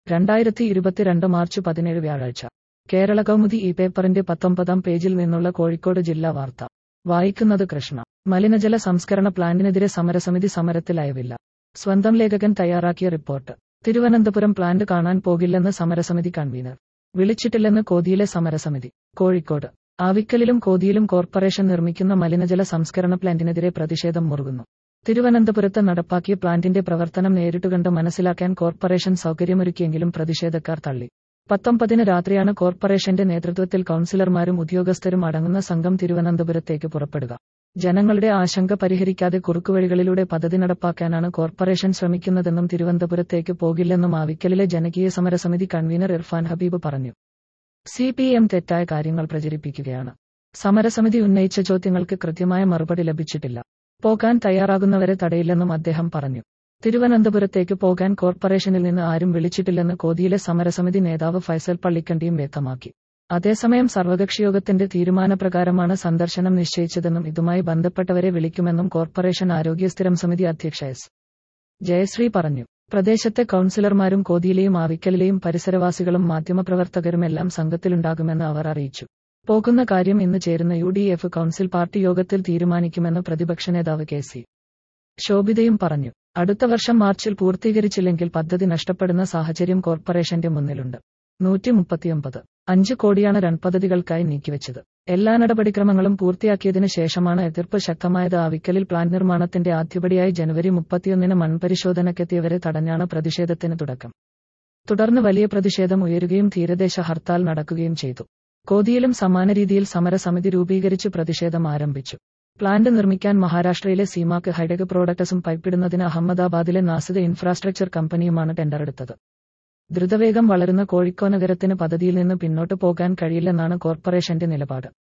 രണ്ടായിരത്തി ഇരുപത്തിരണ്ട് മാർച്ച് പതിനേഴ് വ്യാഴാഴ്ച കേരള കൗമുദി ഈ പേപ്പറിന്റെ പത്തൊമ്പതാം പേജിൽ നിന്നുള്ള കോഴിക്കോട് ജില്ലാ വാർത്ത വായിക്കുന്നത് കൃഷ്ണ മലിനജല സംസ്കരണ പ്ലാന്റിനെതിരെ സമരസമിതി സമരത്തിലയവില്ല സ്വന്തം ലേഖകൻ തയ്യാറാക്കിയ റിപ്പോർട്ട് തിരുവനന്തപുരം പ്ലാന്റ് കാണാൻ പോകില്ലെന്ന് സമരസമിതി കൺവീനർ വിളിച്ചിട്ടില്ലെന്ന് കോതിയിലെ സമരസമിതി കോഴിക്കോട് ആവിക്കലിലും കോതിയിലും കോർപ്പറേഷൻ നിർമ്മിക്കുന്ന മലിനജല സംസ്കരണ പ്ലാന്റിനെതിരെ പ്രതിഷേധം മുറുകുന്നു തിരുവനന്തപുരത്ത് നടപ്പാക്കിയ പ്ലാന്റിന്റെ പ്രവർത്തനം നേരിട്ടുകണ്ട് മനസ്സിലാക്കാൻ കോർപ്പറേഷൻ സൗകര്യമൊരുക്കിയെങ്കിലും പ്രതിഷേധക്കാർ തള്ളി പത്തൊമ്പതിന് രാത്രിയാണ് കോർപ്പറേഷന്റെ നേതൃത്വത്തിൽ കൌൺസിലർമാരും ഉദ്യോഗസ്ഥരും അടങ്ങുന്ന സംഘം തിരുവനന്തപുരത്തേക്ക് പുറപ്പെടുക ജനങ്ങളുടെ ആശങ്ക പരിഹരിക്കാതെ കുറുക്കുവഴികളിലൂടെ പദ്ധതി നടപ്പാക്കാനാണ് കോർപ്പറേഷൻ ശ്രമിക്കുന്നതെന്നും തിരുവനന്തപുരത്തേക്ക് പോകില്ലെന്നും ആവിക്കലിലെ ജനകീയ സമരസമിതി കൺവീനർ ഇർഫാൻ ഹബീബ് പറഞ്ഞു സി പി എം തെറ്റായ കാര്യങ്ങൾ പ്രചരിപ്പിക്കുകയാണ് സമരസമിതി ഉന്നയിച്ച ചോദ്യങ്ങൾക്ക് കൃത്യമായ മറുപടി ലഭിച്ചിട്ടില്ല പോകാൻ തയ്യാറാകുന്നവരെ തടയില്ലെന്നും അദ്ദേഹം പറഞ്ഞു തിരുവനന്തപുരത്തേക്ക് പോകാൻ കോർപ്പറേഷനിൽ നിന്ന് ആരും വിളിച്ചിട്ടില്ലെന്ന് കോതിയിലെ സമരസമിതി നേതാവ് ഫൈസൽ പള്ളിക്കണ്ടിയും വ്യക്തമാക്കി അതേസമയം സർവകക്ഷിയോഗത്തിന്റെ തീരുമാനപ്രകാരമാണ് സന്ദർശനം നിശ്ചയിച്ചതെന്നും ഇതുമായി ബന്ധപ്പെട്ടവരെ വിളിക്കുമെന്നും കോർപ്പറേഷൻ ആരോഗ്യ സ്ഥിരം സമിതി അധ്യക്ഷ എസ് ജയശ്രീ പറഞ്ഞു പ്രദേശത്തെ കൌൺസിലർമാരും കോതിയിലെയും ആവിക്കലിലെയും പരിസരവാസികളും മാധ്യമപ്രവർത്തകരുമെല്ലാം സംഘത്തിലുണ്ടാകുമെന്ന് അവർ അറിയിച്ചു പോകുന്ന കാര്യം ഇന്ന് ചേരുന്ന U D F council party യോഗത്തിൽ തീരുമാനിക്കുമെന്ന് പ്രതിപക്ഷ നേതാവ് കെ സി ശോഭിതയും പറഞ്ഞു അടുത്ത വർഷം മാർച്ചിൽ പൂർത്തീകരിച്ചില്ലെങ്കിൽ പദ്ധതി നഷ്ടപ്പെടുന്ന സാഹചര്യം കോർപ്പറേഷന്റെ മുന്നിലുണ്ട് നൂറ്റി മുപ്പത്തിയൊമ്പത് അഞ്ച് കോടിയാണ് രൺപദ്ധതികൾക്കായി നീക്കിവെച്ചത് എല്ലാ നടപടിക്രമങ്ങളും പൂർത്തിയാക്കിയതിനു ശേഷമാണ് എതിർപ്പ് ശക്തമായത് ആവിക്കലിൽ പ്ലാന്റ് നിർമ്മാണത്തിന്റെ ആദ്യപടിയായി ജനുവരി മുപ്പത്തിയൊന്നിന് മൺപരിശോധനയ്ക്കെത്തിയവരെ തടഞ്ഞാണ് പ്രതിഷേധത്തിന് തുടക്കം തുടർന്ന് വലിയ പ്രതിഷേധം ഉയരുകയും തീരദേശ ഹർത്താൽ നടക്കുകയും ചെയ്തു കോതിയിലും സമാന രീതിയിൽ സമരസമിതി രൂപീകരിച്ച് പ്രതിഷേധം ആരംഭിച്ചു പ്ലാന്റ് നിർമ്മിക്കാൻ മഹാരാഷ്ട്രയിലെ സീമാക്ക് ഹൈഡക് പ്രോഡക്ട്സും പൈപ്പിടുന്നതിന് അഹമ്മദാബാദിലെ നാസിദ ഇൻഫ്രാസ്ട്രക്ചർ കമ്പനിയുമാണ് ടെൻഡറെടുത്തത് ദ്രുതവേഗം വളരുന്ന കോഴിക്കോ നഗരത്തിന് പദ്ധതിയിൽ നിന്ന് പിന്നോട്ട് പോകാൻ കഴിയില്ലെന്നാണ് കോർപ്പറേഷന്റെ നിലപാട്